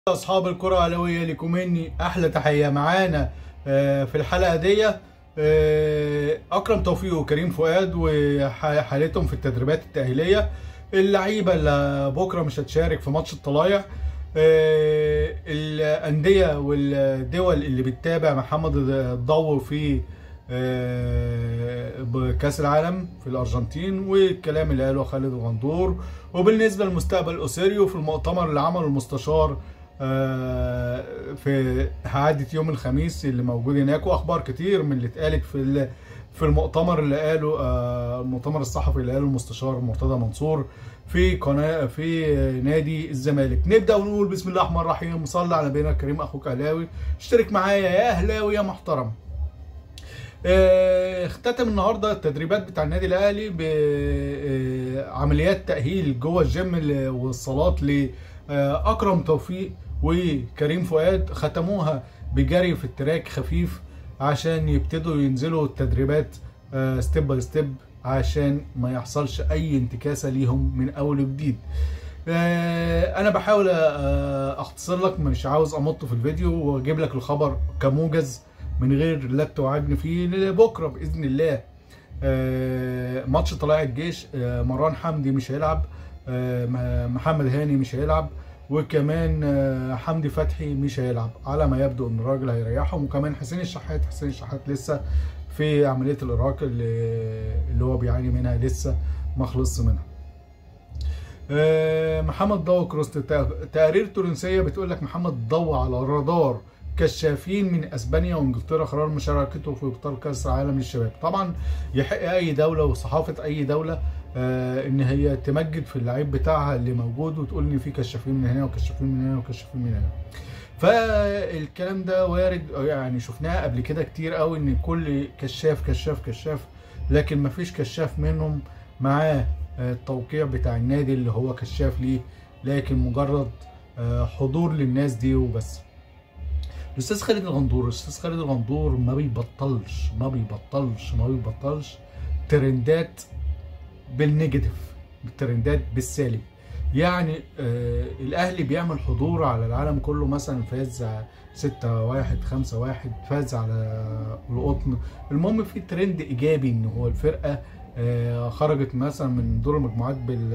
اصحاب الكره الاهلاويه لكم مني احلى تحيه معانا آه، في الحلقه دي آه، اكرم توفيق وكريم فؤاد وحالتهم في التدريبات التاهيليه اللعيبه اللي بكره مش هتشارك في ماتش الطلايع آه، الانديه والدول اللي بتتابع محمد الضو في آه، بكاس العالم في الارجنتين والكلام اللي قاله خالد الغندور وبالنسبه لمستقبل اوسيريو في المؤتمر اللي عمله المستشار آه، في عادة يوم الخميس اللي موجود هناك واخبار كتير من اللي اتقالت في ال- في المؤتمر اللي قاله آه، المؤتمر الصحفي اللي قاله المستشار مرتضى منصور في قناه في نادي الزمالك نبدا ونقول بسم الله الرحمن الرحيم صلى على نبينا الكريم اخوك اهلاوي اشترك معايا يا اهلاوي يا محترم آه، اختتم النهارده التدريبات بتاع النادي الاهلي بعمليات تاهيل جوه الجيم ل- والصالات لاكرم توفيق وكريم فؤاد ختموها بجري في التراك خفيف عشان يبتدوا ينزلوا التدريبات ستيب باي ستيب عشان ما يحصلش اي انتكاسه ليهم من اول وجديد آه، انا بحاول آه، اختصر لك مش عاوز امط في الفيديو واجيب لك الخبر كموجز من غير لا توعدني فيه بكره باذن الله آه، ماتش طلائع الجيش آه، مروان حمدي مش هيلعب آه، م- محمد هاني مش هيلعب وكمان آه، حمدي فتحي مش هيلعب على ما يبدو ان الراجل هيريحهم وكمان حسين الشحات حسين الشحات لسه في عمليه الارهاق اللي اللي هو بيعاني منها لسه ما خلصش منها آه، محمد ضو كروست تا- تقارير تونسيه بتقول لك محمد ضو على الرادار كشافين من اسبانيا وانجلترا قرار مشاركته في ابطال كاس العالم للشباب طبعا يحق اي دوله وصحافه اي دوله آه ان هي تمجد في اللعيب بتاعها اللي موجود وتقول ان في كشافين من هنا وكشافين من هنا وكشافين من هنا فالكلام ده وارد يعني شفناه قبل كده كتير قوي ان كل كشاف كشاف كشاف لكن مفيش كشاف منهم معاه آه، التوقيع بتاع النادي اللي هو كشاف ليه لكن مجرد آه، حضور للناس دي وبس الاستاذ خالد الغندور الاستاذ خالد الغندور ما بيبطلش ما بيبطلش ما بيبطلش ترندات بالنيجاتيف الترندات بالسالب يعني آه الاهلي بيعمل حضور على العالم كله مثلا فاز 6 1 5 1 فاز على القطن المهم في ترند ايجابي ان هو الفرقه آه خرجت مثلا من دور المجموعات بال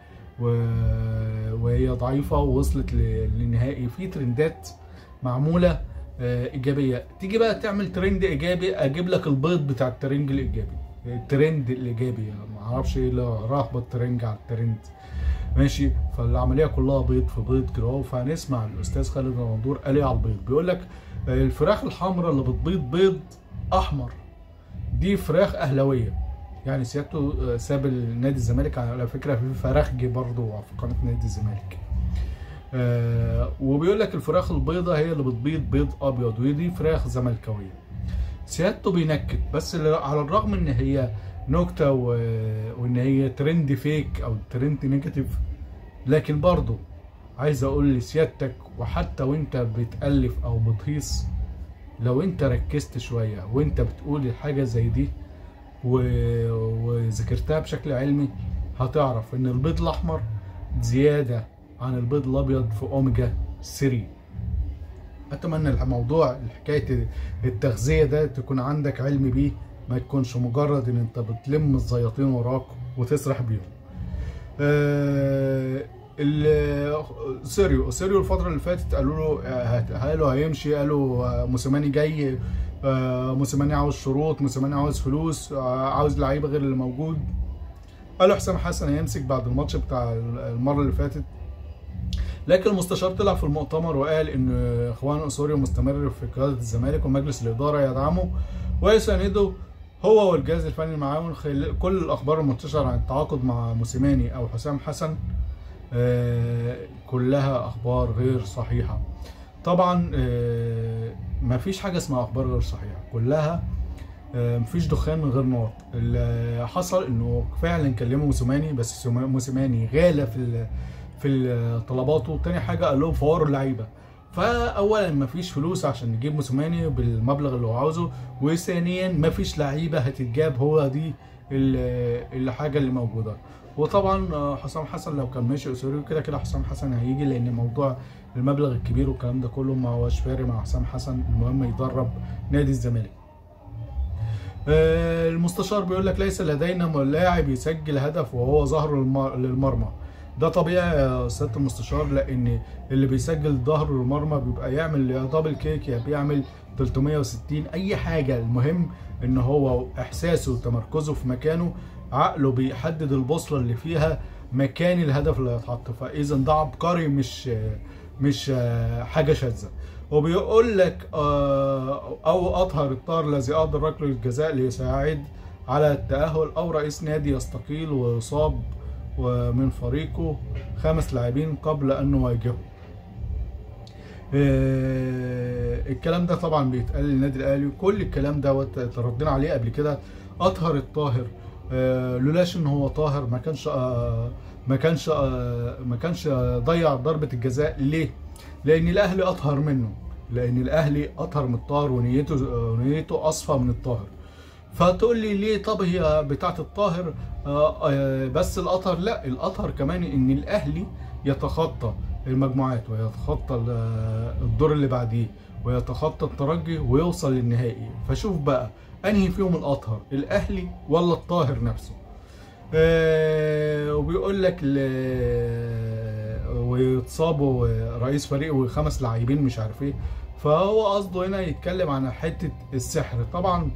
و- وهي ضعيفه ووصلت ل- للنهائي في ترندات معموله آه، ايجابيه تيجي بقى تعمل ترند ايجابي اجيب لك البيض بتاع الترند الايجابي الترند الايجابي ما اعرفش ايه اللي راهبط الترند على الترند ماشي فالعمليه كلها بيض في بيض كده اهو فهنسمع الاستاذ خالد الغندور قال ايه على البيض بيقول لك آه، الفراخ الحمراء اللي بتبيض بيض احمر دي فراخ اهلاويه يعني سيادته آه، ساب نادي الزمالك على فكره في فراخجي برضه في قناه نادي الزمالك آه وبيقول لك الفراخ البيضة هي اللي بتبيض بيض ابيض ودي فراخ زملكاويه سيادته بينكت بس ل- على الرغم ان هي نكته و... وان هي ترند فيك او ترند نيجاتيف لكن برضه عايز اقول لسيادتك وحتى وانت بتالف او بتهيص لو انت ركزت شويه وانت بتقول الحاجه زي دي و... وذاكرتها بشكل علمي هتعرف ان البيض الاحمر زياده عن البيض الابيض في اوميجا 3 اتمنى الموضوع حكايه التغذيه ده تكون عندك علم بيه ما تكونش مجرد ان انت بتلم الزياطين وراك وتسرح بيهم آه ال- سيريو سيريو الفتره اللي فاتت قالوا له آه، هت- قالوا هيمشي قالوا آه، موسيماني جاي آه، موسيماني عاوز شروط موسيماني عاوز فلوس آه، عاوز لعيبه غير اللي موجود قالوا حسام حسن هيمسك بعد الماتش بتاع المره اللي فاتت لكن المستشار طلع في المؤتمر وقال ان اخوان اسوريو مستمر في قياده الزمالك ومجلس الاداره يدعمه ويسانده هو والجهاز الفني المعاون خلال كل الاخبار المنتشره عن التعاقد مع موسيماني او حسام حسن آه، كلها اخبار غير صحيحه طبعا آه، مفيش حاجه اسمها اخبار غير صحيحه كلها آه، مفيش دخان من غير نار اللي حصل انه فعلا كلموا موسيماني بس سوما- موسيماني غالى في ال- في ال- طلباته تاني حاجه قال لهم فوروا اللعيبه فاولا مفيش فلوس عشان نجيب موسيماني بالمبلغ اللي هو عاوزه وثانيا مفيش لعيبه هتتجاب هو دي ال- الحاجه اللي موجوده وطبعا آه، حسام حسن لو كان ماشي اسوري كده كده حسام حسن هيجي لان موضوع المبلغ الكبير والكلام ده كله ما هوش فارق مع حسام حسن المهم يدرب نادي الزمالك آه، المستشار بيقول لك ليس لدينا لاعب يسجل هدف وهو ظهر للم- للمرمى ده طبيعي يا سياده المستشار لان اللي بيسجل ظهره للمرمى بيبقى يعمل يا دبل كيك يا بيعمل 360 اي حاجه المهم ان هو احساسه وتمركزه في مكانه عقله بيحدد البوصله اللي فيها مكان الهدف اللي هيتحط فاذا ده عبقري مش مش آه، حاجه شاذه وبيقول لك آه، او اطهر الطار الذي اهدر ركله الجزاء ليساعد على التاهل او رئيس نادي يستقيل ويصاب ومن فريقه خمس لاعبين قبل ان نواجهه آه، الكلام ده طبعا بيتقال للنادي الاهلي كل الكلام دوت تردينا عليه قبل كده اطهر الطاهر آه، لولاش ان هو طاهر ما كانش آه، ما كانش آه، ما كانش ضيع ضربه الجزاء ليه؟ لان الاهلي اطهر منه لان الاهلي اطهر من الطاهر ونيته آه، نيته اصفى من الطاهر فتقول لي ليه طب هي بتاعه الطاهر آه، آه، بس الاطهر لا الاطهر كمان ان الاهلي يتخطى المجموعات ويتخطى ال- الدور اللي بعديه ويتخطى الترجي ويوصل للنهائي فشوف بقى انهي فيهم الاطهر الاهلي ولا الطاهر نفسه آه، وبيقول لك ل- ويتصابوا رئيس فريق وخمس لاعبين مش عارف ايه فهو قصده هنا يتكلم عن حته السحر طبعا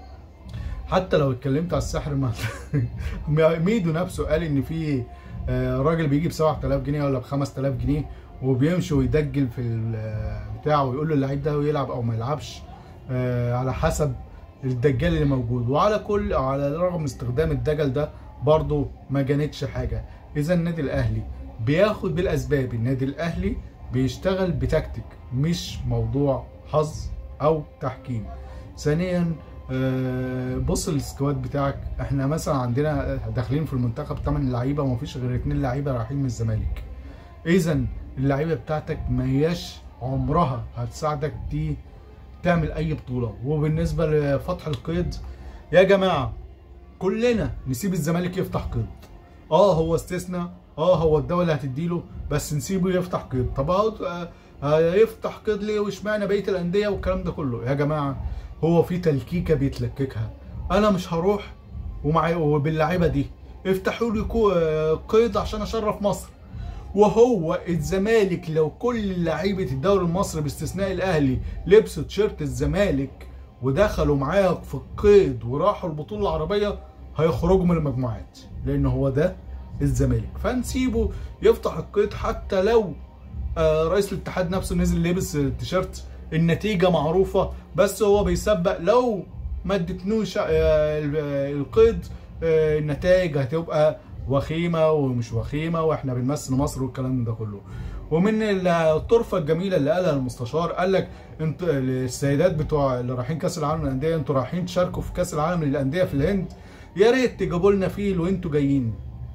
حتى لو اتكلمت على السحر ما ميدو نفسه قال ان في آه، راجل بيجي ب 7000 جنيه ولا ب 5000 جنيه وبيمشي ويدجل في البتاع ويقول له اللعيب ده يلعب او ما يلعبش آه، على حسب الدجال اللي موجود وعلى كل على رغم استخدام الدجل ده برضه ما جانتش حاجه اذا النادي الاهلي بياخد بالاسباب النادي الاهلي بيشتغل بتكتيك مش موضوع حظ او تحكيم ثانيا آه، بص السكواد بتاعك احنا مثلا عندنا داخلين في المنتخب 8 لعيبه ومفيش غير 2 لعيبه رايحين من الزمالك اذا اللعيبه بتاعتك ما هياش عمرها هتساعدك دي تعمل اي بطوله وبالنسبه لفتح القيد يا جماعه كلنا نسيب الزمالك يفتح قيد اه هو استثناء اه هو الدوله هتديله بس نسيبه يفتح قيد طب اهو آه، هيفتح قيد ليه واشمعنى بقيه الانديه والكلام ده كله يا جماعه هو في تلكيكه بيتلككها انا مش هروح ومع وباللعيبه دي افتحوا لي كو- آه، قيد عشان اشرف مصر وهو الزمالك لو كل لعيبه الدوري المصري باستثناء الاهلي لبسوا تيشيرت الزمالك ودخلوا معاه في القيد وراحوا البطوله العربيه هيخرجوا من المجموعات لان هو ده الزمالك فنسيبه يفتح القيد حتى لو آه، رئيس الاتحاد نفسه نزل لبس التيشيرت النتيجه معروفه بس هو بيسبق لو ما ادتنوش آه، ال- القيد آه، النتائج هتبقى وخيمه ومش وخيمه واحنا بنمثل مصر والكلام ده كله ومن الطرفه الجميله اللي قالها المستشار قال لك انت السيدات بتوع اللي رايحين كاس العالم للانديه انتوا رايحين تشاركوا في كاس العالم للانديه في الهند يا ريت تجيبوا لنا فيل وانتوا جايين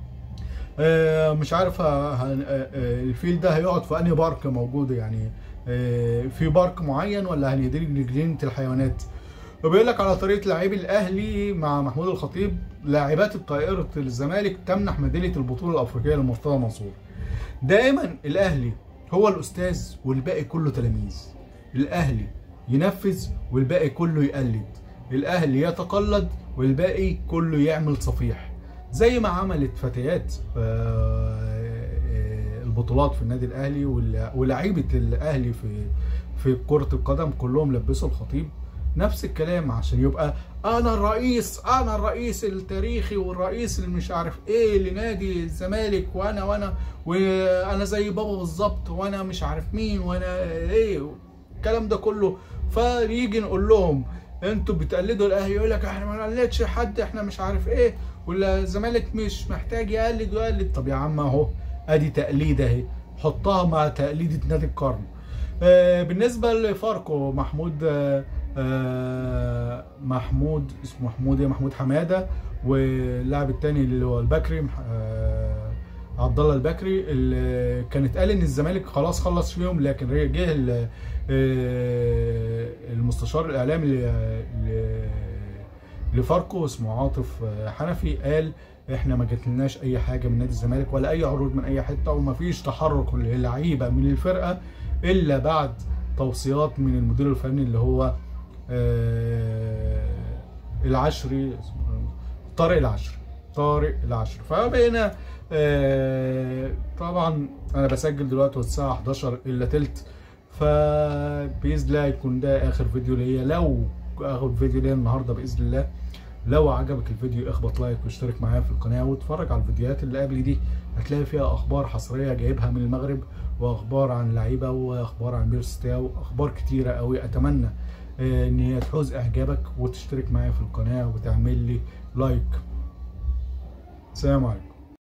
آه، مش عارف ه- ه- آه، الفيل ده هيقعد في انهي بارك موجود يعني آه، في بارك معين ولا هندرج لجنينه الحيوانات وبيقول لك على طريقه لاعبي الاهلي مع محمود الخطيب لاعبات طائره الزمالك تمنح ميداليه البطوله الافريقيه لمرتضى منصور دائما الاهلي هو الاستاذ والباقي كله تلاميذ الاهلي ينفذ والباقي كله يقلد الاهلي يتقلد والباقي كله يعمل صفيح زي ما عملت فتيات آه، آه، البطولات في النادي الاهلي وال- ولاعيبه الاهلي في في كره القدم كلهم لبسوا الخطيب نفس الكلام عشان يبقى انا الرئيس انا الرئيس التاريخي والرئيس اللي مش عارف ايه لنادي الزمالك وانا وانا وانا زي بابا بالظبط وانا مش عارف مين وانا ايه الكلام ده كله فيجي نقول لهم انتوا بتقلدوا الاهلي يقول لك احنا ما نقلدش حد احنا مش عارف ايه ولا الزمالك مش محتاج يقلد ويقلد طب يا عم اهو ادي تقليد اهي حطها مع تقليدة نادي القرن آه، بالنسبه لفاركو محمود آه، آه، محمود اسمه محمود ايه محمود حماده واللاعب التاني اللي هو البكري آه، عبد الله البكري اللي كانت قال ان الزمالك خلاص خلص فيهم لكن جه ال- آه، المستشار الاعلامي ل- ل- لفاركو اسمه عاطف آه، حنفي قال احنا ما جاتلناش اي حاجه من نادي الزمالك ولا اي عروض من اي حته ومفيش تحرك للعيبه من الفرقه الا بعد توصيات من المدير الفني اللي هو آه العشري اسمه طارق العشري طارق العشري فبقينا آه طبعا انا بسجل دلوقتي الساعه 11 الا تلت فباذن الله يكون ده اخر فيديو ليا لو اخر فيديو ليا النهارده باذن الله لو عجبك الفيديو اخبط لايك واشترك معايا في القناه واتفرج على الفيديوهات اللي قبل دي هتلاقي فيها اخبار حصريه جايبها من المغرب واخبار عن لعيبه واخبار عن بيرستاو واخبار كتيره قوي اتمنى آه، ان هي تحوز اعجابك وتشترك معايا في القناه وتعمل لي لايك سلام عليكم